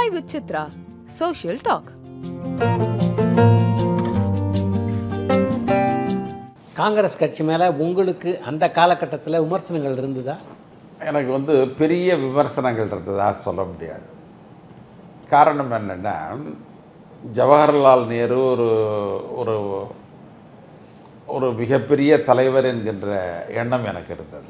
Chai with Chitra. Social talk. Congress கட்சி மேலே உங்களுக்கு அந்த காலகட்டத்தில் விமர்சனங்கள் இருந்ததா எனக்கு வந்து பெரிய விமர்சனங்கள் இருந்ததா சொல்ல முடியாது காரணம் என்னென்னா ஜவஹர்லால் நேரு ஒரு ஒரு ஒரு மிகப்பெரிய தலைவர் என்கின்ற எண்ணம் எனக்கு இருந்தது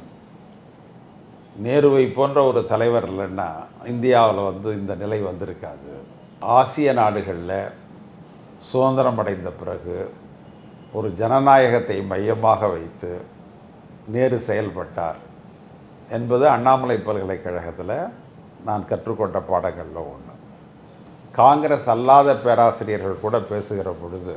நேருவை போன்ற ஒரு தலைவர் இல்லைன்னா இந்தியாவில் வந்து இந்த நிலை வந்திருக்காது ஆசிய நாடுகளில் சுதந்திரம் அடைந்த பிறகு ஒரு ஜனநாயகத்தை மையமாக வைத்து நேரு செயல்பட்டார் என்பது அண்ணாமலை பல்கலைக்கழகத்தில் நான் கற்றுக்கொண்ட பாடங்களில் ஒன்று காங்கிரஸ் அல்லாத பேராசிரியர்கள் கூட பேசுகிற பொழுது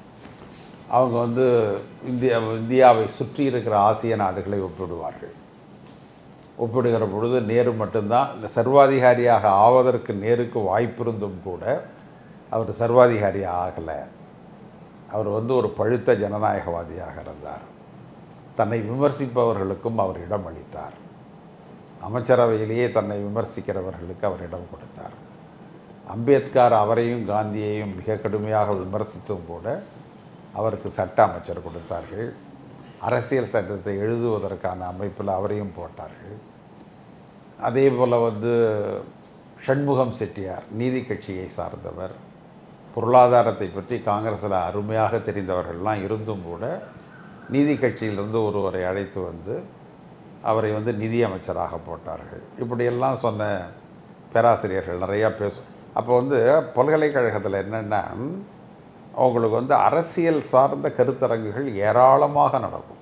அவங்க வந்து இந்தியா இந்தியாவை சுற்றி இருக்கிற ஆசிய நாடுகளை ஒப்பிடுவார்கள் ஒப்பிடுகிற பொழுது நேரு மட்டும்தான் இந்த சர்வாதிகாரியாக ஆவதற்கு நேருக்கு வாய்ப்பிருந்தும் கூட அவர் சர்வாதிகாரி ஆகலை அவர் வந்து ஒரு பழுத்த ஜனநாயகவாதியாக இருந்தார் தன்னை விமர்சிப்பவர்களுக்கும் அவர் இடம் அளித்தார் அமைச்சரவையிலேயே தன்னை விமர்சிக்கிறவர்களுக்கு அவர் இடம் கொடுத்தார் அம்பேத்கர் அவரையும் காந்தியையும் மிக கடுமையாக விமர்சித்தும் கூட அவருக்கு சட்ட அமைச்சர் கொடுத்தார்கள் அரசியல் சட்டத்தை எழுதுவதற்கான அமைப்பில் அவரையும் போட்டார்கள் அதே போல் வந்து ஷண்முகம் செட்டியார் நீதி கட்சியை சார்ந்தவர் பொருளாதாரத்தை பற்றி காங்கிரஸில் அருமையாக தெரிந்தவர்கள்லாம் இருந்தும் கூட நீதி கட்சியிலிருந்து ஒருவரை அழைத்து வந்து அவரை வந்து நிதி அமைச்சராக போட்டார்கள் இப்படியெல்லாம் சொன்ன பேராசிரியர்கள் நிறையா பேசும் அப்போ வந்து பல்கலைக்கழகத்தில் என்னென்னா அவங்களுக்கு வந்து அரசியல் சார்ந்த கருத்தரங்குகள் ஏராளமாக நடக்கும்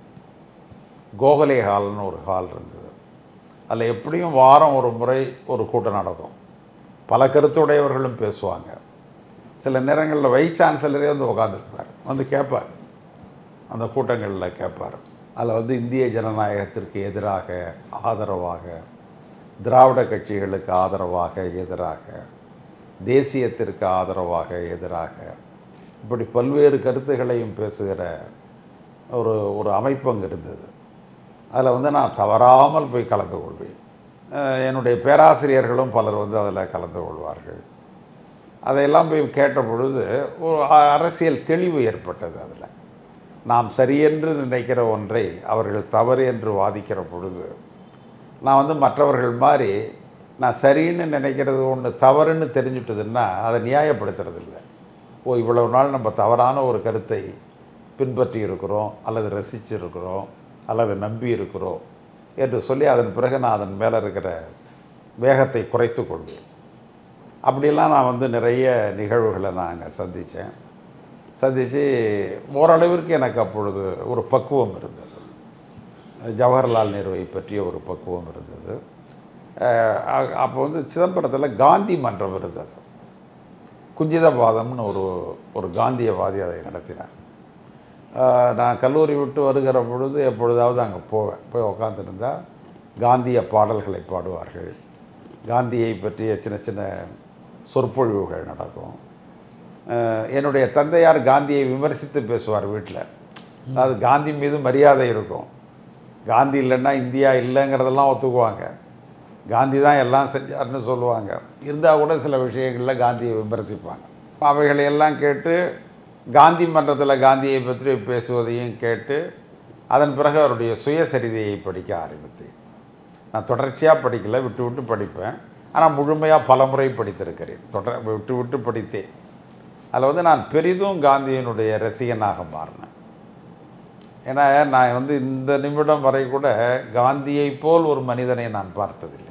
கோகலே ஹால்னு ஒரு ஹால் இருந்தது அதில் எப்படியும் வாரம் ஒரு முறை ஒரு கூட்டம் நடக்கும் பல கருத்துடையவர்களும் பேசுவாங்க சில நேரங்களில் வைஸ் சான்சலரே வந்து உட்காந்துருப்பார் வந்து கேட்பார் அந்த கூட்டங்களில் கேட்பார் அதில் வந்து இந்திய ஜனநாயகத்திற்கு எதிராக ஆதரவாக திராவிட கட்சிகளுக்கு ஆதரவாக எதிராக தேசியத்திற்கு ஆதரவாக எதிராக இப்படி பல்வேறு கருத்துக்களையும் பேசுகிற ஒரு ஒரு அமைப்பு அங்கே இருந்தது அதில் வந்து நான் தவறாமல் போய் கலந்து கொள்வேன் அஹ் என்னுடைய பேராசிரியர்களும் பலர் வந்து அதில் கலந்து கொள்வார்கள் அதையெல்லாம் போய் கேட்ட பொழுது ஒரு அ- அரசியல் தெளிவு ஏற்பட்டது அதில் நாம் சரியென்று நினைக்கிற ஒன்றை அவர்கள் தவறு என்று வாதிக்கிற பொழுது நான் வந்து மற்றவர்கள் மாதிரி நான் சரின்னு நினைக்கிறது ஒன்று தவறுன்னு தெரிஞ்சுட்டதுன்னா அதை நியாயப்படுத்துறது இல்லை ஓ இவ்வளவு நாள் நம்ம தவறான ஒரு கருத்தை பின்பற்றி இருக்கிறோம் அல்லது ரசித்து இருக்கிறோம் அல்லது நம்பி இருக்கிறோம் என்று சொல்லி அதன் பிறகு நான் அதன் மேலே இருக்கிற வேகத்தை குறைத்து கொள்வேன் அப்படியெல்லாம் நான் வந்து நிறைய நிகழ்வுகளை நான் அங்கே சந்தித்தேன் சந்தித்து ஓரளவிற்கு எனக்கு அப்பொழுது ஒரு பக்குவம் இருந்தது ஜவஹர்லால் நேருவை பற்றிய ஒரு பக்குவம் இருந்தது அஹ் அ- அப்போ வந்து சிதம்பரத்தில் காந்தி மன்றம் இருந்தது குஞ்சிதபாதம்னு ஒரு ஒரு காந்தியவாதி அதை நடத்தினார் அஹ் நான் கல்லூரி விட்டு வருகிற பொழுது எப்பொழுதாவது அங்கே போவேன் போய் உக்காந்துருந்தா காந்திய பாடல்களை பாடுவார்கள் காந்தியை பற்றிய சின்ன சின்ன சொற்பொழிவுகள் நடக்கும் அஹ் என்னுடைய தந்தையார் காந்தியை விமர்சித்து பேசுவார் வீட்டில் அதாவது காந்தி மீது மரியாதை இருக்கும் காந்தி இல்லைன்னா இந்தியா இல்லைங்கிறதெல்லாம் ஒத்துக்குவாங்க காந்தி தான் எல்லாம் செஞ்சார்னு சொல்லுவாங்க இருந்தால் கூட சில விஷயங்களில் காந்தியை விமர்சிப்பாங்க அவைகளை எல்லாம் கேட்டு காந்தி மன்றத்தில் காந்தியை பற்றி பேசுவதையும் கேட்டு அதன் பிறகு அவருடைய சுயசரிதையை படிக்க ஆரம்பித்தேன் நான் தொடர்ச்சியாக படிக்கல விட்டு விட்டு படிப்பேன் ஆனால் முழுமையாக பலமுறை படித்திருக்கிறேன் தொடர் விட்டு விட்டு படித்தேன் அதில் வந்து நான் பெரிதும் காந்தியினுடைய ரசிகனாக மாறினேன் ஏன்னா நான் வந்து இந்த நிமிடம் வரை கூட காந்தியை போல் ஒரு மனிதனை நான் பார்த்ததில்லை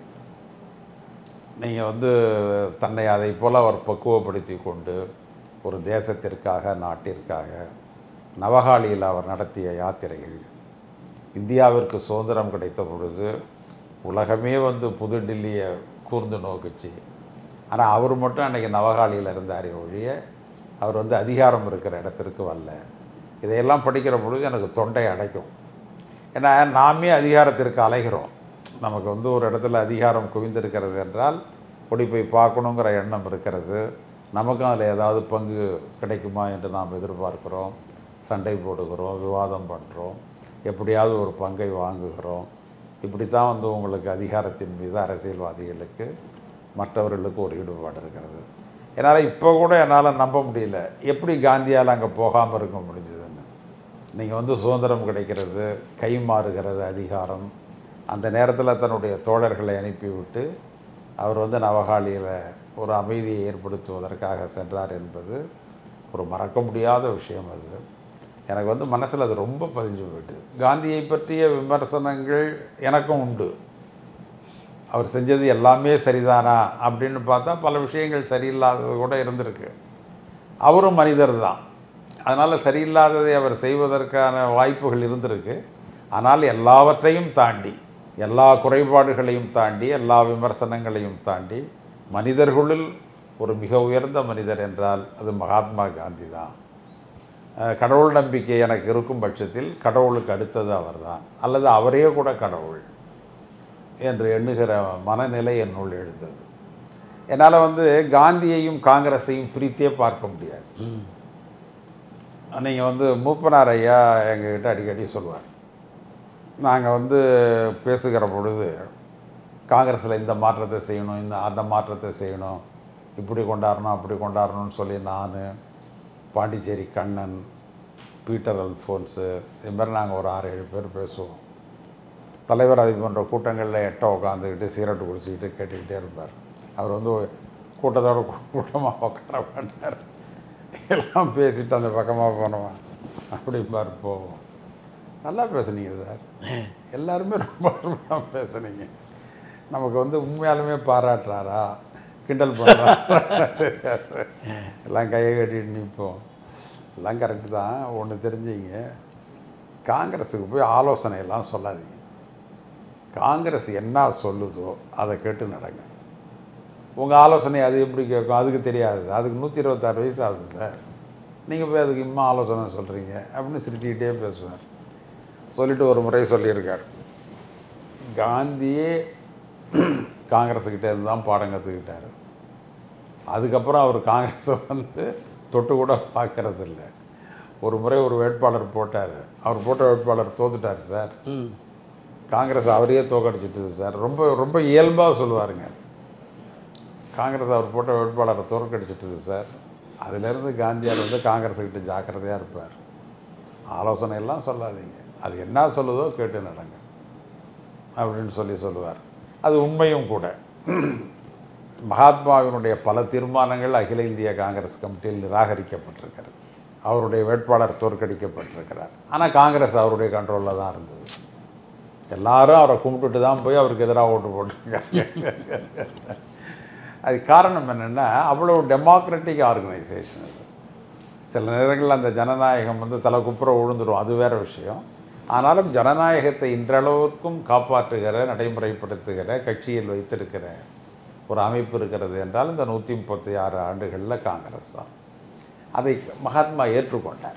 நீங்கள் வந்து தன்னை அதை போல் அவர் பக்குவப்படுத்தி கொண்டு ஒரு தேசத்திற்காக நாட்டிற்காக நவகாளியில் அவர் நடத்திய யாத்திரைகள் இந்தியாவிற்கு சுதந்திரம் கிடைத்த பொழுது உலகமே வந்து புதுடில்லியை கூர்ந்து நோக்குச்சு ஆனால் அவர் மட்டும் அன்றைக்கி நவகாளியில் இருந்தார் ஒழிய அவர் வந்து அதிகாரம் இருக்கிற இடத்திற்கு வரல இதையெல்லாம் படிக்கிற பொழுது எனக்கு தொண்டை அடைக்கும் ஏன்னா நாமே அதிகாரத்திற்கு அலைகிறோம் நமக்கு வந்து ஒரு இடத்துல அதிகாரம் குவிந்திருக்கிறது என்றால் ஓடி போய் பார்க்கணுங்கிற எண்ணம் இருக்கிறது நமக்கும் அதில் ஏதாவது பங்கு கிடைக்குமா என்று நாம் எதிர்பார்க்கிறோம் சண்டை போடுகிறோம் விவாதம் பண்ணுறோம் எப்படியாவது ஒரு பங்கை வாங்குகிறோம் இப்படி தான் வந்து உங்களுக்கு அதிகாரத்தின் மீது அரசியல்வாதிகளுக்கு மற்றவர்களுக்கு ஒரு ஈடுபாடு இருக்கிறது என்னால் இப்போ கூட என்னால் நம்ப முடியல எப்படி காந்தியால் அங்கே போகாமல் இருக்க முடிஞ்சதுன்னு நீங்கள் வந்து சுதந்திரம் கிடைக்கிறது கை மாறுகிறது அதிகாரம் அந்த நேரத்தில் தன்னுடைய தோழர்களை அனுப்பிவிட்டு அவர் வந்து நவகாலியில் ஒரு அமைதியை ஏற்படுத்துவதற்காக சென்றார் என்பது ஒரு மறக்க முடியாத விஷயம் அது எனக்கு வந்து மனசில் அது ரொம்ப பதிஞ்சு போயிட்டு காந்தியை பற்றிய விமர்சனங்கள் எனக்கும் உண்டு அவர் செஞ்சது எல்லாமே சரிதானா அப்படின்னு பார்த்தா பல விஷயங்கள் சரியில்லாதது கூட இருந்திருக்கு அவரும் மனிதர் தான் அதனால் சரியில்லாததை அவர் செய்வதற்கான வாய்ப்புகள் இருந்திருக்கு ஆனால் எல்லாவற்றையும் தாண்டி எல்லா குறைபாடுகளையும் தாண்டி எல்லா விமர்சனங்களையும் தாண்டி மனிதர்களுள் ஒரு மிக உயர்ந்த மனிதர் என்றால் அது மகாத்மா காந்தி தான் அஹ், கடவுள் நம்பிக்கை எனக்கு இருக்கும் பட்சத்தில் கடவுளுக்கு அடுத்தது அவர்தான் அல்லது அவரே கூட கடவுள் என்று எண்ணுகிற மனநிலை என்னுள் எழுந்தது என்னால் வந்து காந்தியையும் காங்கிரஸையும் பிரித்தே பார்க்க முடியாது நீங்கள் வந்து மூப்பனார் ஐயா எங்ககிட்ட அடிக்கடி சொல்லுவார் நாங்கள் வந்து பேசுகிற பொழுது காங்கிரஸில் இந்த மாற்றத்தை செய்யணும் இந்த அந்த மாற்றத்தை செய்யணும் இப்படி கொண்டாடணும் அப்படி கொண்டாடணும்னு சொல்லி நான் பாண்டிச்சேரி கண்ணன் பீட்டர் அல்ஃபோன்ஸு இது மாதிரி நாங்கள் ஒரு ஆறு ஏழு பேர் பேசுவோம் தலைவர் அது போன்ற கூட்டங்களில் எட்ட உட்காந்துக்கிட்டு சீரட்டு குடிச்சிக்கிட்டு கேட்டுக்கிட்டே இருப்பார் அவர் வந்து கூட்டத்தோட கூட்டமாக உட்கார மாட்டார் எல்லாம் பேசிட்டு அந்த பக்கமாக போனவன் அப்படிம்பார் போவோம் நல்லா பேசுனீங்க சார் எல்லாருமே ரொம்ப அருமையாக பேசுனீங்க நமக்கு வந்து உண்மையாலுமே பாராட்டுறாரா கிண்டல் பண்ணுறாரா எல்லாம் கையை கட்டிட்டு நிற்போம் எல்லாம் கரெக்டு தான் ஒன்று தெரிஞ்சுங்க காங்கிரஸுக்கு போய் ஆலோசனை எல்லாம் சொல்லாதீங்க காங்கிரஸ் என்ன சொல்லுதோ அதை கேட்டு நடங்க உங்கள் ஆலோசனை அது எப்படி கேட்கும் அதுக்கு தெரியாது அதுக்கு நூற்றி இருபத்தாறு வயசு ஆகுது சார் நீங்கள் போய் அதுக்கு இம்மா ஆலோசனை சொல்கிறீங்க அப்படின்னு சிரிச்சுக்கிட்டே பேசுவார் சொல்லிட்டு ஒரு முறை சொல்லியிருக்கார் காந்தியே காங்கிரஸுக்கிட்ட இருந்து தான் பாடம் கற்றுக்கிட்டார் அதுக்கப்புறம் அவர் காங்கிரஸை வந்து தொட்டு கூட பார்க்கறது இல்ல ஒரு முறை ஒரு வேட்பாளர் போட்டார் அவர் போட்ட வேட்பாளர் தோத்துட்டார் சார் ம் காங்கிரஸ் அவரையே தோக்கடிச்சிட்டுது சார் ரொம்ப ரொம்ப இயல்பாக சொல்லுவாருங்க காங்கிரஸ் அவர் போட்ட வேட்பாளரை தோற்கடிச்சிட்டுது சார் அதிலிருந்து காந்தியார் வந்து காங்கிரஸுக்கிட்ட ஜாக்கிரதையாக இருப்பார் ஆலோசனை எல்லாம் சொல்லாதீங்க அது என்ன சொல்லுதோ கேட்டு நடங்க அப்படின்னு சொல்லி சொல்லுவார் அது உண்மையும் கூட மகாத்மாவினுடைய பல தீர்மானங்கள் அகில இந்திய காங்கிரஸ் கமிட்டியில் நிராகரிக்கப்பட்டிருக்கிறது அவருடைய வேட்பாளர் தோற்கடிக்கப்பட்டிருக்கிறார் ஆனால் காங்கிரஸ் அவருடைய கண்ட்ரோலில் தான் இருந்தது எல்லாரும் அவரை கும்பிட்டுட்டு தான் போய் அவருக்கு எதிராக ஓட்டு போட்டிருக்காங்க அது காரணம் என்னென்னா அவ்வளோ டெமோக்ராட்டிக் ஆர்கனைசேஷன் அது சில நேரங்களில் அந்த ஜனநாயகம் வந்து தலை குப்புற விழுந்துடும் அது வேற விஷயம் ஆனாலும் ஜனநாயகத்தை இன்றளவிற்கும் காப்பாற்றுகிற நடைமுறைப்படுத்துகிற கட்சியில் வைத்திருக்கிற ஒரு அமைப்பு இருக்கிறது என்றால் இந்த நூற்றி முப்பத்தி ஆறு ஆண்டுகளில் காங்கிரஸ் தான் அதை மகாத்மா ஏற்றுக்கொண்டார்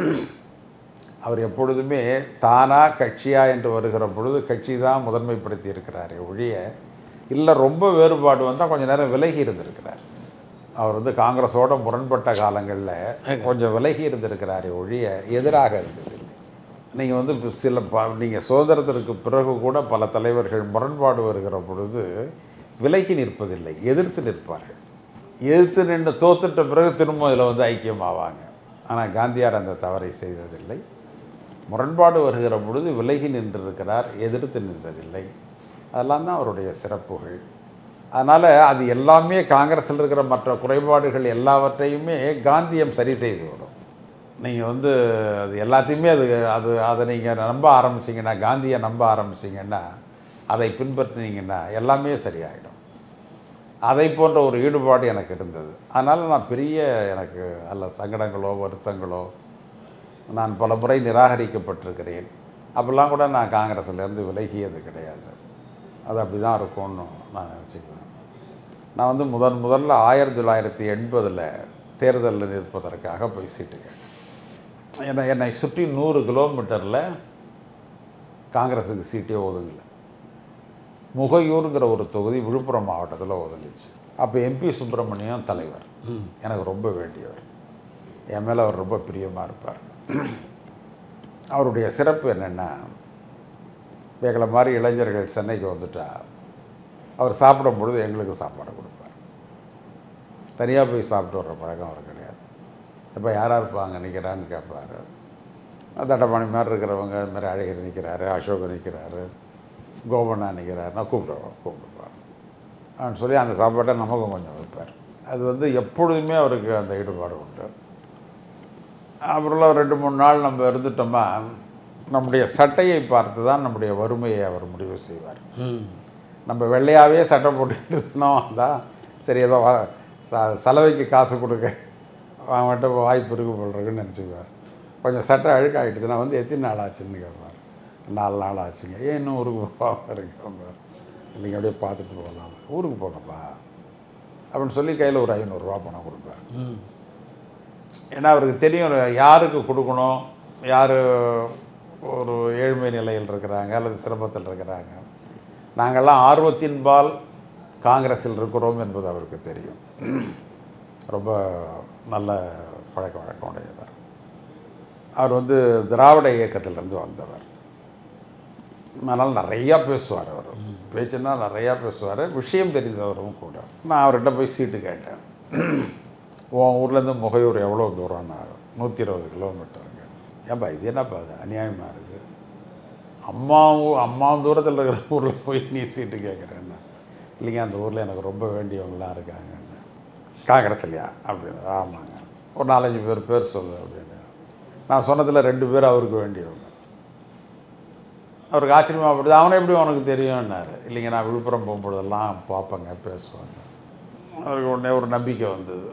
அவர் எப்பொழுதுமே தானா கட்சியா என்று வருகிற பொழுது கட்சி தான் முதன்மைப்படுத்தி இருக்கிறாரே ஒழிய இல்லை ரொம்ப வேறுபாடு வந்தால் கொஞ்சம் நேரம் விலகி இருந்திருக்கிறார் அவர் வந்து காங்கிரஸோட முரண்பட்ட காலங்களில் கொஞ்சம் விலகி இருந்திருக்கிறாரே ஒழிய எதிராக இருந்ததில்லை நீங்கள் வந்து இப்ப சில ப நீங்கள் சுதந்திரத்திற்கு பிறகு கூட பல தலைவர்கள் முரண்பாடு வருகிற பொழுது விலகி நிற்பதில்லை எதிர்த்து நிற்பார்கள் எதிர்த்து நின்று தோத்துட்ட பிறகு திரும்ப இதில் வந்து ஐக்கியமாவாங்க ஆனால் காந்தியார் அந்த தவறை செய்ததில்லை முரண்பாடு வருகிற பொழுது விலகி நின்றிருக்கிறார் எதிர்த்து நின்றதில்லை அதெல்லாம் தான் அவருடைய சிறப்புகள் அதனால் அது எல்லாமே காங்கிரஸில் இருக்கிற மற்ற குறைபாடுகள் எல்லாவற்றையுமே காந்தியம் சரி செய்து விடும் நீங்கள் வந்து அது எல்லாத்தையுமே அது அது அதை நீங்கள் நம்ப ஆரம்பிச்சிங்கன்னா காந்தியை நம்ப ஆரம்பிச்சிங்கன்னா அதை பின்பற்றினீங்கன்னா எல்லாமே சரியாயிடும் அதை போன்ற ஒரு ஈடுபாடு எனக்கு இருந்தது அதனால் நான் பெரிய எனக்கு அல்ல சங்கடங்களோ வருத்தங்களோ நான் பல முறை நிராகரிக்கப்பட்டிருக்கிறேன் அப்போல்லாம் கூட நான் காங்கிரஸ்லேருந்து விலகியது கிடையாது அது அப்படி தான் இருக்கும்னு நான் நினச்சிக்குவேன் நான் வந்து முதன் முதல்ல ஆயிரத்தி தொள்ளாயிரத்தி எண்பதில் தேர்தலில் நிற்பதற்காக போய் சீட்டு கேட்டேன் என்னை என்னை சுற்றி நூறு கிலோமீட்டரில் காங்கிரஸுக்கு சீட்டே ஒதுங்கலை முகையூருங்கிற ஒரு தொகுதி விழுப்புரம் மாவட்டத்தில் ஒதுங்கிச்சு அப்போ எம்பி சுப்பிரமணியம் தலைவர் எனக்கு ரொம்ப வேண்டியவர் என் மேலே அவர் ரொம்ப பிரியமாக இருப்பார் அவருடைய சிறப்பு என்னென்னா எங்களை மாதிரி இளைஞர்கள் சென்னைக்கு வந்துட்டா அவர் சாப்பிடும் பொழுது எங்களுக்கு சாப்பாடு கொடுப்பார் தனியாக போய் சாப்பிட்டு வர்ற பழக்கம் அவர் கிடையாது இப்போ யாராக இருப்பாங்க நிற்கிறான்னு கேட்பார் தட்டப்பாணி மாதிரி இருக்கிறவங்க இது மாதிரி அழகர் நிற்கிறாரு அசோக் நிற்கிறாரு கோபண்ணா நிற்கிறாருன்னா கூப்பிடுவோம் கூப்பிடுவார் அப்படின்னு சொல்லி அந்த சாப்பாட்டை நமக்கும் கொஞ்சம் வைப்பார் அது வந்து எப்பொழுதுமே அவருக்கு அந்த ஈடுபாடு உண்டு அப்புறம் ரெண்டு மூணு நாள் நம்ம இருந்துட்டோமா நம்முடைய சட்டையை பார்த்து தான் நம்முடைய வறுமையை அவர் முடிவு செய்வார் ம் நம்ம வெள்ளையாகவே சட்டை போட்டுக்கிட்டு இருந்தோம் அதான் சரி ஏதோ வா- ச- சலவைக்கு காசு கொடுக்க அவன்கிட்ட வாய்ப்பு இருக்கு போல் இருக்குன்னு நினச்சிக்குவார் கொஞ்சம் சட்டை அழுக்காகிட்டுதுன்னா வந்து எத்தனை நாள் ஆச்சுன்னு கேட்பார் நாலு நாள் ஆச்சுங்க ஏன் இன்னும் ஊருக்கு போகாமல் இருக்கேன் நீங்கள் அப்படியே பார்த்துட்டு போகலாம் ஊருக்கு போகப்பா அப்படின்னு சொல்லி கையில் ஒரு ஐநூறுரூவா பணம் கொடுப்பார் ம் ஏன்னா அவருக்கு தெரியும் யாருக்கு கொடுக்கணும் யார் ஒரு ஏழ்மை நிலையில் இருக்கிறாங்க அல்லது சிரமத்தில் இருக்கிறாங்க நாங்கள்லாம் ஆர்வத்தின்பால் காங்கிரஸில் இருக்கிறோம் என்பது அவருக்கு தெரியும் ரொம்ப நல்ல பழக்க வழக்கம் உடையவர் அவர் வந்து திராவிட இயக்கத்திலிருந்து வந்தவர் அதனால் நிறையா பேசுவார் அவர் பேச்சுன்னா நிறையா பேசுவார் விஷயம் தெரிந்தவரும் கூட நான் அவர்கிட்ட போய் சீட்டு கேட்டேன் உன் ஊர்லேருந்து முகையூர் எவ்வளோ தூரம்னாரு நூற்றி இருபது கிலோமீட்டருங்க ஏன்பா இது என்னப்பா அது அநியாயமாக இருக்குது அம்மா ஊ- அம்மா தூரத்தில் இருக்கிற ஊரில் போய் நீ சீட்டு கேட்குறேன்னா இல்லைங்க அந்த ஊரில் எனக்கு ரொம்ப வேண்டியவங்களாம் இருக்காங்க காங்கிரஸ் இல்லையா அப்படின்னு ஆமாங்க ஒரு நாலஞ்சு பேர் பேர் சொல்லு அப்படின்னு நான் சொன்னதில் ரெண்டு பேர் அவருக்கு வேண்டியவங்க அவருக்கு ஆச்சரியமாக போடுது அவனை எப்படி உனக்கு தெரியும்னாரு இல்லைங்க நான் விழுப்புரம் போகும்பொழுதெல்லாம் பார்ப்பேங்க பேசுவாங்க அவருக்கு உடனே ஒரு நம்பிக்கை வந்தது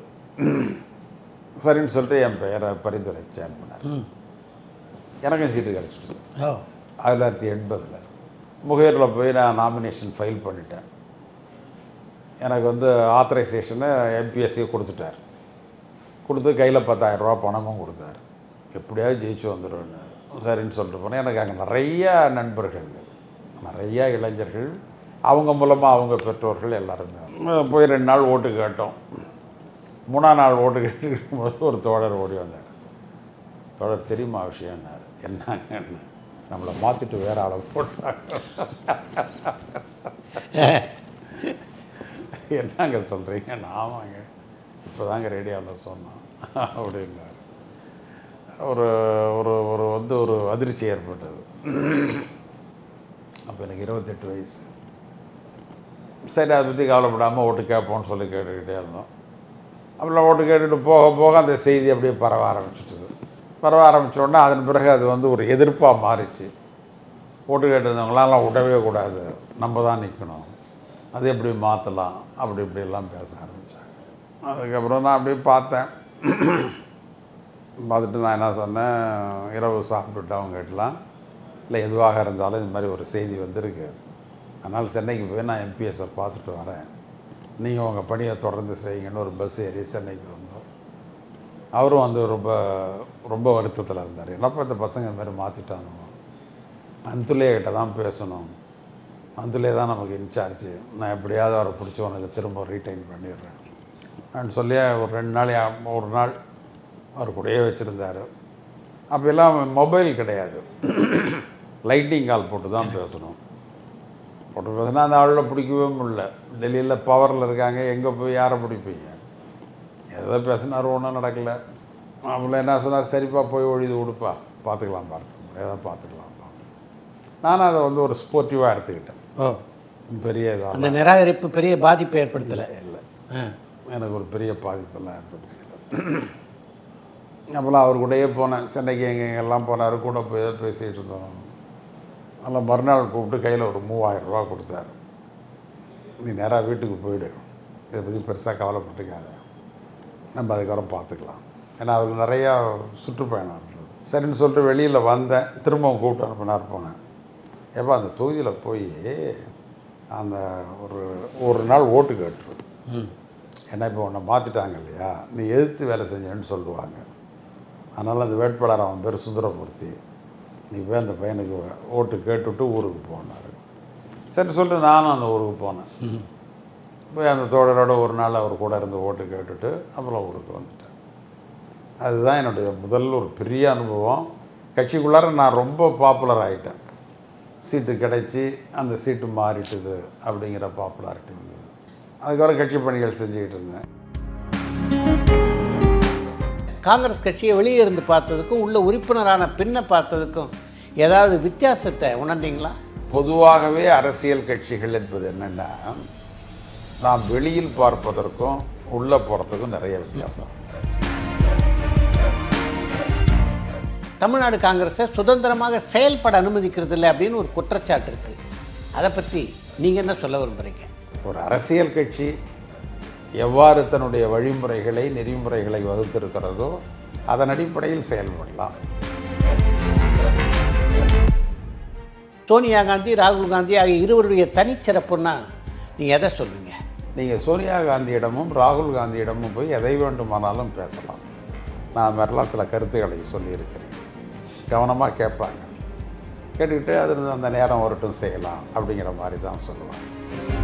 சரின்னு சொல்லிட்டு என் பெயரை பரிந்துரை பண்ணார் ம் எனக்கும் சீட்டு கிடச்சிடுச்சு ஓ ஆயிரத்தி தொள்ளாயிரத்தி எண்பதில் முகேரில் போய் நான் நாமினேஷன் ஃபைல் பண்ணிட்டேன் எனக்கு வந்து ஆத்தரைசேஷனை எம்பிஎஸ்சி கொடுத்துட்டார் கொடுத்து கையில் பத்தாயிரரூபா பணமும் கொடுத்தாரு எப்படியாவது ஜெயிச்சு வந்துடுவேன்னு சரின்னு சொல்லிட்டு போனேன் எனக்கு அங்கே நிறைய நண்பர்கள் நிறைய இளைஞர்கள் அவங்க மூலமாக அவங்க பெற்றோர்கள் எல்லாருமே போய் ரெண்டு நாள் ஓட்டு கேட்டோம் மூணாம் நாள் ஓட்டு கேட்டு போது ஒரு தோழர் ஓடி வந்தார் தோழர் தெரியுமா விஷயம்னாரு என்னங்க நம்மளை மாற்றிட்டு வேற ஆளை போட்டாங்க என்னங்க சொல்கிறீங்க ஆமாங்க இப்போ தாங்க ரேடியோவில் சொன்னோம் அப்படின்னாரு ஒரு ஒரு ஒரு வந்து ஒரு அதிர்ச்சி ஏற்பட்டது அப்போ எனக்கு இருபத்தெட்டு வயசு சரி அதை பற்றி கவலைப்படாமல் ஓட்டு கேட்போம்னு சொல்லி கேட்டுக்கிட்டே இருந்தோம் அப்புறம் ஓட்டு கேட்டுட்டு போக போக அந்த செய்தி அப்படியே பரவ ஆரம்பிச்சிட்டது பரவ ஆரம்பிச்ச உடனே அதன் பிறகு அது வந்து ஒரு எதிர்ப்பாக மாறிச்சு ஓட்டு கேட்டிருந்தவங்களாம் விடவே கூடாது நம்ம தான் நிற்கணும் அது எப்படி மாற்றலாம் அப்படி இப்படிலாம் பேச ஆரம்பித்தாங்க அதுக்கப்புறம் நான் அப்படியே பார்த்தேன் பார்த்துட்டு நான் என்ன சொன்னேன் இரவு சாப்பிட்டுட்டு அவங்க கேட்டலாம் இல்லை எதுவாக இருந்தாலும் இந்த மாதிரி ஒரு செய்தி வந்திருக்கு அதனால் சென்னைக்கு போய் நான் எம்பிஎஸ்ஸை பார்த்துட்டு வரேன் நீங்கள் உங்கள் பணியை தொடர்ந்து செய்யுங்கன்னு ஒரு பஸ் ஏறி சென்னைக்கு வந்தோம் அவரும் வந்து ரொம்ப ரொம்ப வருத்தத்தில் இருந்தார் என்னப்பா இந்த பசங்க இந்த மாதிரி மாற்றிட்டாங்க அந்துலே கிட்ட தான் பேசணும் அந்துலே தான் நமக்கு இன்சார்ஜ் நான் எப்படியாவது அவரை பிடிச்சி உனக்கு திரும்ப ரீடைன் பண்ணிடுறேன் அப்படின்னு சொல்லி ஒரு ரெண்டு நாள் யா- ஒரு நாள் அவர் கூடயே வச்சுருந்தார் அப்போல்லாம் மொபைல் கிடையாது லைட்டிங் கால் போட்டு தான் பேசணும் போட்டு பேசினா அந்த ஆளில் பிடிக்கவே முடியல டெல்லியில் பவரில் இருக்காங்க எங்கே போய் யாரை பிடிப்பீங்க ஏதோ பேசினார் ஒன்றும் நடக்கல அவங்கள என்ன சொன்னார் சரிப்பா போய் ஒழிது கொடுப்பா பார்த்துக்கலாம் பார்த்து ஏதோ பார்த்துக்கலாம் நானும் அதை வந்து ஒரு ஸ்போர்ட்டிவாக எடுத்துக்கிட்டேன் ஓ பெரிய இதாக அந்த நிராகரிப்பு பெரிய பாதிப்பை ஏற்படுத்தலை இல்லை ஆ எனக்கு ஒரு பெரிய பாதிப்பெல்லாம் ஏற்படுத்திக்கல அப்போல்லாம் அவர் கூடயே போனேன் சென்னைக்கு எங்கே எங்கெல்லாம் போனார் கூட போய் ஏதோ பேசிகிட்டு இருந்தோம் அதில் மறுநாள் கூப்பிட்டு கையில் ஒரு மூவாயிரம் ரூபா கொடுத்தாரு நீ நேராக வீட்டுக்கு போயிடு இதை பற்றி பெருசாக கவலைப்பட்டுக்காத நம்ம அதுக்கப்புறம் பார்த்துக்கலாம் ஏன்னா அவருக்கு நிறையா சுற்றுப்பயணம் இருந்தது சரின்னு சொல்லிட்டு வெளியில் வந்தேன் திரும்பவும் கூப்பிட்டு அனுப்பினார் போனேன் எப்போ அந்த தொகுதியில் போய் அந்த ஒரு ஒரு நாள் ஓட்டு கேட்டுரு ம் ஏன்னா இப்போ உன்னை மாற்றிட்டாங்க இல்லையா நீ எதிர்த்து வேலை செஞ்சேன்னு சொல்லுவாங்க அதனால் அந்த வேட்பாளர் அவன் பேர் சுந்தரமூர்த்தி நீ போய் அந்த பையனுக்கு ஓட்டு கேட்டுவிட்டு ஊருக்கு போனார் சரி சொல்லிட்டு நானும் அந்த ஊருக்கு போனேன் போய் அந்த தோழரோட ஒரு நாள் அவர் கூட இருந்து ஓட்டு கேட்டுட்டு அப்புறம் ஊருக்கு வந்துட்டேன் அதுதான் என்னுடைய முதல் ஒரு பெரிய அனுபவம் கட்சிக்குள்ளார நான் ரொம்ப பாப்புலர் ஆகிட்டேன் சீட்டு கிடைச்சி அந்த சீட்டு மாறிட்டுது அப்படிங்கிற பாப்புலாரிட்டி வந்தது அதுக்கப்புறம் கட்சி பணிகள் செஞ்சுக்கிட்டு இருந்தேன் காங்கிரஸ் கட்சியை வெளியே இருந்து பார்த்ததுக்கும் உள்ள உறுப்பினரான பின்ன பார்த்ததுக்கும் ஏதாவது வித்தியாசத்தை உணர்ந்தீங்களா பொதுவாகவே அரசியல் கட்சிகள் என்பது என்னென்னா நாம் வெளியில் பார்ப்பதற்கும் உள்ளே போகிறதுக்கும் நிறைய வித்தியாசம் தமிழ்நாடு காங்கிரஸை சுதந்திரமாக செயல்பட அனுமதிக்கிறது இல்லை அப்படின்னு ஒரு குற்றச்சாட்டு இருக்குது அதை பற்றி நீங்கள் என்ன சொல்ல விரும்புகிறீங்க ஒரு அரசியல் கட்சி எவ்வாறு தன்னுடைய வழிமுறைகளை நெறிமுறைகளை வகுத்திருக்கிறதோ அதன் அடிப்படையில் செயல்படலாம் சோனியா காந்தி ராகுல் காந்தி ஆகிய இருவருடைய தனிச்சிறப்புன்னா நீங்கள் எதை சொல்லுவீங்க நீங்கள் சோனியா காந்தியிடமும் ராகுல் காந்தியிடமும் போய் எதை வேண்டுமானாலும் பேசலாம் நான் அது மாதிரிலாம் சில கருத்துக்களை சொல்லியிருக்கிறேன் கவனமாக கேட்பாங்க கேட்டுக்கிட்டு அது அந்த நேரம் வரட்டும் செய்யலாம் அப்படிங்கிற மாதிரி தான் சொல்லுவாங்க